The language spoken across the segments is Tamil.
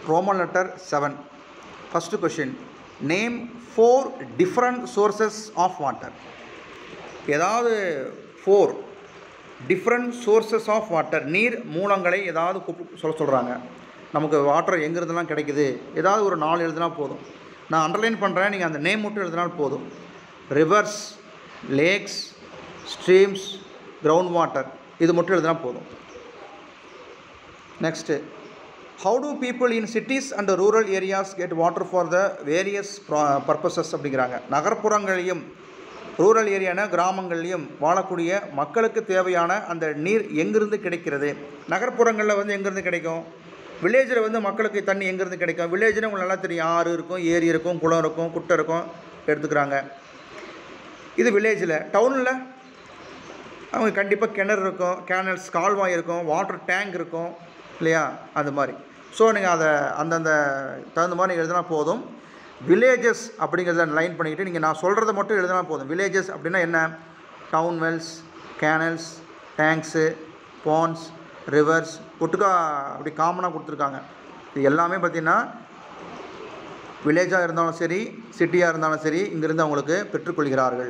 Roman letter 7. First question. Name four different sources of water. ஏதாவது four different sources of water நீர் மூலங்களை ஏதாவது கூப்பிட்டு சொல்ல சொல்கிறாங்க நமக்கு வாட்டர் எங்கேருந்துலாம் கிடைக்குது ஏதாவது ஒரு நாலு எழுதுனா போதும் நான் அண்டர்லைன் பண்ணுறேன் நீங்கள் அந்த நேம் மட்டும் எழுதினால் போதும் rivers lakes streams ground water இது மட்டும் எழுதினா போதும் next how do people in cities and rural areas get water for the various purposes அப்படிங்கிறாங்க நகர்ப்புறங்களையும் ரூரல் ஏரியான கிராமங்கள்லையும் வாழக்கூடிய மக்களுக்கு தேவையான அந்த நீர் எங்கிருந்து கிடைக்கிறது நகர்ப்புறங்களில் வந்து எங்கேருந்து கிடைக்கும் வில்லேஜில் வந்து மக்களுக்கு தண்ணி எங்கேருந்து கிடைக்கும் வில்லேஜ்னு உங்களுக்கு நல்லா தெரியும் ஆறு இருக்கும் ஏரி இருக்கும் குளம் இருக்கும் குட்டை இருக்கும் எடுத்துக்கிறாங்க இது வில்லேஜில் டவுனில் அவங்க கண்டிப்பாக கிணறு இருக்கும் கேனல்ஸ் கால்வாய் இருக்கும் வாட்டர் டேங்க் இருக்கும் இல்லையா அது மாதிரி ஸோ நீங்கள் அதை அந்தந்த தகுந்த மாதிரி எழுதினா போதும் வில்லேஜஸ் அப்படிங்கிறத லைன் பண்ணிக்கிட்டு நீங்கள் நான் சொல்கிறத மட்டும் எழுதினா போதும் வில்லேஜஸ் அப்படின்னா என்ன town wells canals tanks ponds rivers ஒட்டுக்கா அப்படி காமனாக கொடுத்துருக்காங்க இது எல்லாமே பார்த்திங்கன்னா வில்லேஜாக இருந்தாலும் சரி சிட்டியாக இருந்தாலும் சரி இங்கிருந்து அவங்களுக்கு பெற்றுக்கொள்கிறார்கள்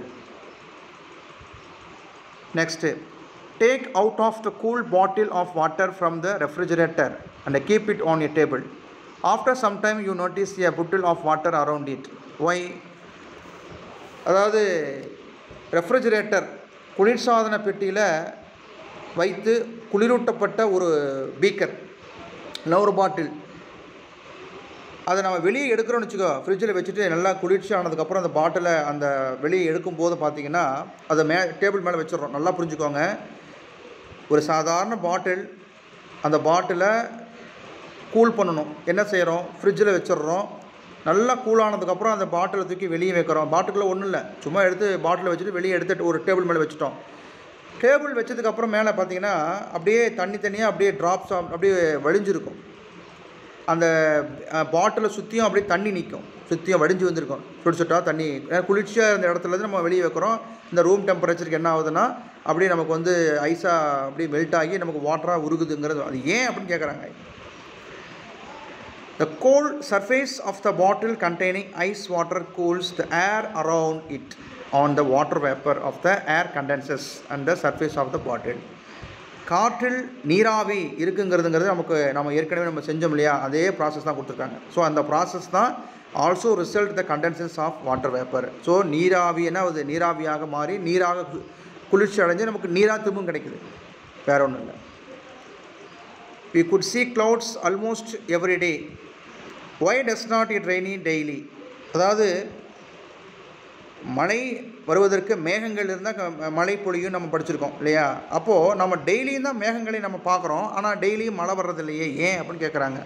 next take out of the cool bottle of water from the refrigerator and keep it on a table after some time you notice a puddle of water around it why அதாவது ரெஃப்ரிஜரேட்டர் குளிர்சாதன பெட்டியில் வைத்து குளிரூட்டப்பட்ட ஒரு பீக்கர் இல்லை ஒரு பாட்டில் அதை நம்ம வெளியே எடுக்கிறோம்னு வச்சுக்கோ ஃப்ரிட்ஜில் வச்சுட்டு நல்லா குளிர்ச்சி ஆனதுக்கப்புறம் அந்த பாட்டிலை அந்த வெளியே எடுக்கும்போது பார்த்தீங்கன்னா அதை மே டேபிள் மேலே வச்சிடுறோம் நல்லா புரிஞ்சுக்கோங்க ஒரு சாதாரண பாட்டில் அந்த பாட்டிலை கூல் பண்ணணும் என்ன செய்கிறோம் ஃப்ரிட்ஜில் வச்சிடுறோம் நல்லா கூலானதுக்கப்புறம் அந்த பாட்டிலை தூக்கி வெளியே வைக்கிறோம் பாட்டிலில் ஒன்றும் இல்லை சும்மா எடுத்து பாட்டிலை வச்சுட்டு வெளியே எடுத்துட்டு ஒரு டேபிள் மேலே வச்சுட்டோம் டேபிள் வச்சதுக்கப்புறம் மேலே பார்த்தீங்கன்னா அப்படியே தண்ணி தண்ணியாக அப்படியே ட்ராப்ஸ் அப்படியே வழிஞ்சிருக்கும் அந்த பாட்டிலை சுற்றியும் அப்படியே தண்ணி நிற்கும் சுற்றியும் வடிஞ்சு வந்திருக்கும் சுடு சுட்டா தண்ணி ஏன்னா குளிர்ச்சியாக இருந்த இடத்துல இருந்து நம்ம வெளியே வைக்கிறோம் இந்த ரூம் டெம்பரேச்சருக்கு என்ன ஆகுதுன்னா அப்படியே நமக்கு வந்து ஐஸாக அப்படியே மெல்ட் ஆகி நமக்கு வாட்டராக உருகுதுங்கிறது அது ஏன் அப்படின்னு கேட்குறாங்க The cold surface of the bottle containing ice water cools the air around it on the water vapor of the air condenses and the surface of the bottle. காற்றில் நீராவி இருக்குங்கிறதுங்கிறது நமக்கு நம்ம ஏற்கனவே நம்ம செஞ்சோம் இல்லையா அதே ப்ராசஸ் தான் கொடுத்துருக்காங்க ஸோ அந்த ப்ராசஸ் தான் also result the condensations of water vapour so நீராவி என்ன ஆகுது நீராவியாக மாறி நீராக கு- குளிர்ச்சி அடைஞ்சு நமக்கு நீராக திரும்பவும் கிடைக்குது வேற ஒன்றும் இல்லை we could see clouds almost every day why does not it rainy daily அதாவது மழை வருவதற்கு மேகங்கள் இருந்தால் மழை பொழியும் நம்ம படிச்சிருக்கோம் இல்லையா அப்போது நம்ம டெய்லியும் தான் மேகங்களை நம்ம பார்க்குறோம் ஆனால் டெய்லியும் மழை வர்றது இல்லையே ஏன் அப்படின்னு கேட்குறாங்க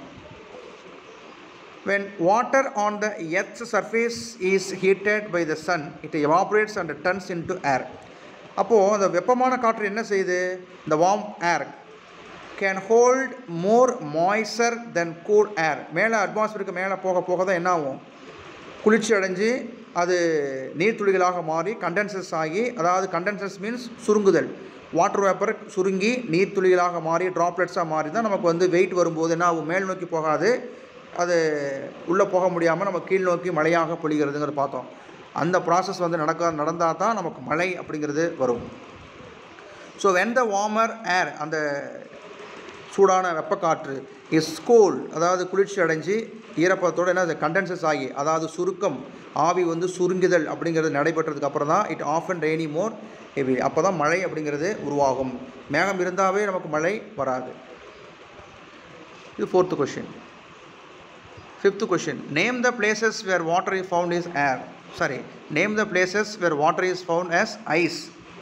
when water on the earth's surface is heated by the sun it evaporates and turns into air அப்போது அந்த வெப்பமான காற்று என்ன செய்யுது இந்த warm air can hold more moisture then cool air மேலே அட்மாஸ்பியருக்கு மேலே போக போக தான் என்ன ஆகும் குளிர்ச்சி அடைஞ்சு அது நீர்த்துளிகளாக மாறி கண்டென்சஸ் ஆகி அதாவது கண்டென்சஸ் மீன்ஸ் சுருங்குதல் வாட்டர் வேப்பர் சுருங்கி நீர்த்துளிகளாக மாறி ட்ராப்லெட்ஸாக மாறி தான் நமக்கு வந்து வெயிட் வரும்போது என்ன ஆகும் மேல் நோக்கி போகாது அது உள்ளே போக முடியாமல் நம்ம கீழ் நோக்கி மழையாக பொழிகிறதுங்கிறத பார்த்தோம் அந்த ப்ராசஸ் வந்து நடக்க நடந்தால் தான் நமக்கு மழை அப்படிங்கிறது வரும் so when the warmer air அந்த சூடான வெப்பக்காற்று இஸ் கூல் அதாவது குளிர்ச்சி அடைஞ்சு ஈரப்பதத்தோடு என்ன கண்டென்சஸ் ஆகி அதாவது சுருக்கம் ஆவி வந்து சுருங்குதல் அப்படிங்கிறது நடைபெற்றதுக்கு அப்புறம் தான் it off and rainy more heavy அப்போ தான் மழை அப்படிங்கிறது உருவாகும் மேகம் இருந்தாவே நமக்கு மழை வராது இது fourth question fifth question name the places where water is found is uh sorry name the places where water is found as ice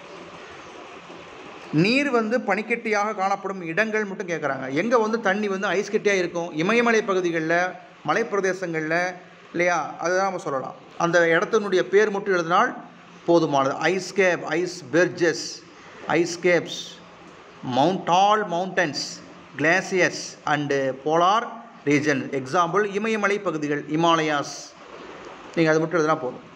நீர் வந்து பனிக்கட்டியாக காணப்படும் இடங்கள் மட்டும் கேட்குறாங்க எங்கே வந்து தண்ணி வந்து ஐஸ் கட்டியாக இருக்கும் இமயமலை பகுதிகளில் மலைப்பிரதேசங்களில் இல்லையா அதுதான் நம்ம சொல்லலாம் அந்த இடத்தினுடைய பேர் மட்டும் எழுதினால் போதுமானது ice cap icebergs ice caps mount all mountains glaciers and polar region example இமயமலை பகுதிகள் இமாலயாஸ் நீங்கள் அது மட்டும் எழுதினா போதும்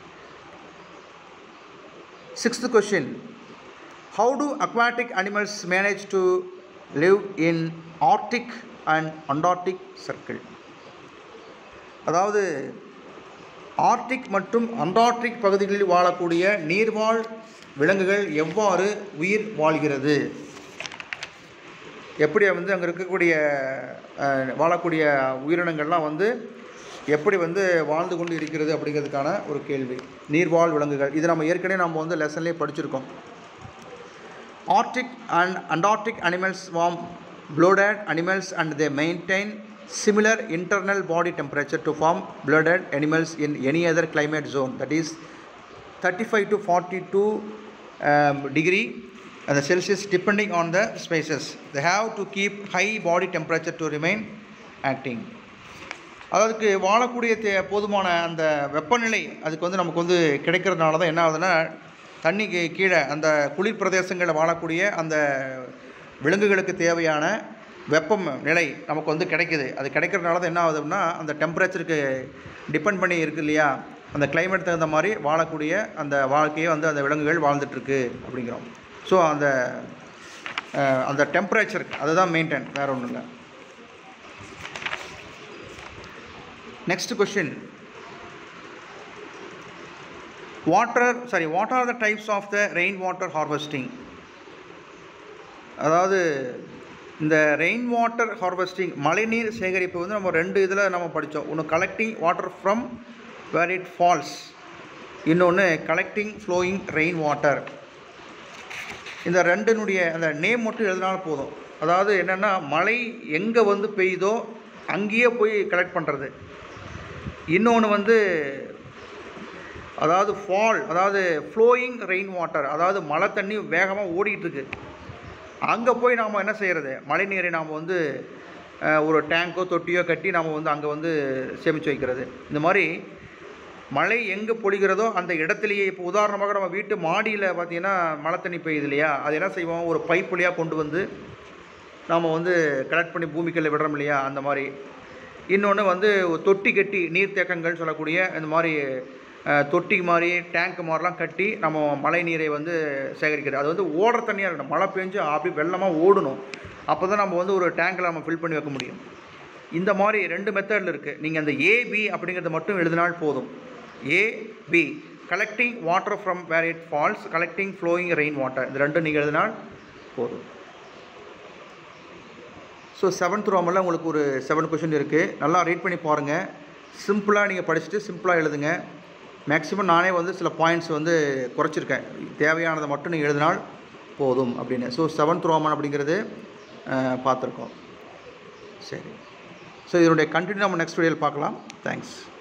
sixth question how do aquatic animals manage to live in Arctic and Antarctic circle அதாவது ஆர்டிக் மற்றும் அண்டார்டிக் பகுதிகளில் வாழக்கூடிய நீர்வாழ் விலங்குகள் எவ்வாறு உயிர் வாழ்கிறது எப்படி வந்து அங்கே இருக்கக்கூடிய அஹ், வாழக்கூடிய உயிரினங்கள்லாம் வந்து எப்படி வந்து வாழ்ந்து கொண்டு இருக்கிறது அப்படிங்கிறதுக்கான ஒரு கேள்வி நீர்வாழ் விலங்குகள் இது நம்ம ஏற்கனவே நம்ம வந்து லெசன்லேயே படிச்சிருக்கோம் Arctic and Antarctic animals warm blooded animals and they maintain similar internal body temperature to form blooded animals in any other climate zone that is 35 to 42 um, degree and the celsius depending on the species they have to keep high body temperature to remain acting அதற்கு வாழக்கூடிய தே போதுமான அந்த வெப்பநிலை அதுக்கு வந்து நமக்கு வந்து கிடைக்கிறதுனால தான் என்ன ஆகுதுன்னா தண்ணிக்கு கீழே அந்த குளிர் பிரதேசங்களில் வாழக்கூடிய அந்த விலங்குகளுக்கு தேவையான வெப்பம் நிலை நமக்கு வந்து கிடைக்குது அது கிடைக்கிறதுனால தான் என்ன ஆகுதுன்னா அந்த டெம்பரேச்சருக்கு டிபெண்ட் பண்ணி இருக்கு இல்லையா அந்த climate தகுந்த மாதிரி வாழக்கூடிய அந்த வாழ்க்கையை வந்து அந்த விலங்குகள் வாழ்ந்துட்டுருக்கு அப்படிங்கிறோம் ஸோ அந்த அஹ், அந்த டெம்பரேச்சர் அதுதான் மெயின்டைன் வேறு ஒன்றும் இல்லை Next question. Water, sorry, what are the types of the rainwater harvesting? அதாவது இந்த ரெயின் வாட்டர் ஹார்வெஸ்டிங் மழைநீர் சேகரிப்பு வந்து நம்ம ரெண்டு இதில் நம்ம படித்தோம் ஒன்று collecting water from where it falls இன்னொன்று கலெக்டிங் ஃப்ளோயிங் ரெயின் வாட்டர் இந்த ரெண்டினுடைய அந்த நேம் மட்டும் எழுதினாலும் போதும் அதாவது என்னென்னா மழை எங்கே வந்து பெய்யுதோ அங்கேயே போய் கலெக்ட் பண்ணுறது இன்னொன்று வந்து அதாவது ஃபால் அதாவது ஃப்ளோயிங் ரெயின் வாட்டர் அதாவது மழை தண்ணி வேகமாக ஓடிட்டு இருக்கு அங்கே போய் நாம் என்ன செய்கிறது மழை நீரை நாம் வந்து அஹ், ஒரு டேங்கோ தொட்டியோ கட்டி நாம் வந்து அங்கே வந்து சேமித்து வைக்கிறது இந்த மாதிரி மழை எங்கே பொழிகிறதோ அந்த இடத்துலையே இப்போ உதாரணமாக நம்ம வீட்டு மாடியில் பார்த்தீங்கன்னா மழை தண்ணி பெய்யுது இல்லையா அது என்ன செய்வோம் ஒரு பைப் வழியாக கொண்டு வந்து நாம் வந்து கலெக்ட் பண்ணி பூமிக்குள்ளே விடுறோம் இல்லையா அந்த மாதிரி இன்னொன்று வந்து ஒரு தொட்டி கட்டி நீர்த்தேக்கங்கள் சொல்லக்கூடிய இந்த மாதிரி அஹ், தொட்டி மாதிரி டேங்க் மாதிரிலாம் கட்டி நம்ம மழை நீரை வந்து சேகரிக்கிறது அது வந்து ஓடுற தண்ணியாக இருக்கணும் மழை பெஞ்சு அப்படி வெள்ளமாக ஓடணும் அப்போ தான் நம்ம வந்து ஒரு டேங்கில் நம்ம ஃபில் பண்ணி வைக்க முடியும் இந்த மாதிரி ரெண்டு மெத்தடில் இருக்குது நீங்கள் அந்த ஏபி அப்படிங்கிறத மட்டும் எழுதினால் போதும் A B collecting water from where it falls collecting flowing rain water இந்த ரெண்டும் நீங்கள் எழுதினால் போதும் ஸோ செவன்த் ரோமில் உங்களுக்கு ஒரு செவன் கொஷின் இருக்குது நல்லா ரீட் பண்ணி பாருங்கள் சிம்பிளாக நீங்கள் படிச்சுட்டு சிம்பிளாக எழுதுங்க மேக்ஸிமம் நானே வந்து சில பாயிண்ட்ஸ் வந்து குறைச்சிருக்கேன் தேவையானதை மட்டும் நீங்கள் எழுதினால் போதும் அப்படின்னு ஸோ செவன்த் ரோமன் அப்படிங்கிறது அஹ், பார்த்துருக்கோம் சரி ஸோ இதனுடைய கண்டினியூ நம்ம நெக்ஸ்ட் வீடியோவில் பார்க்கலாம் தேங்க்ஸ்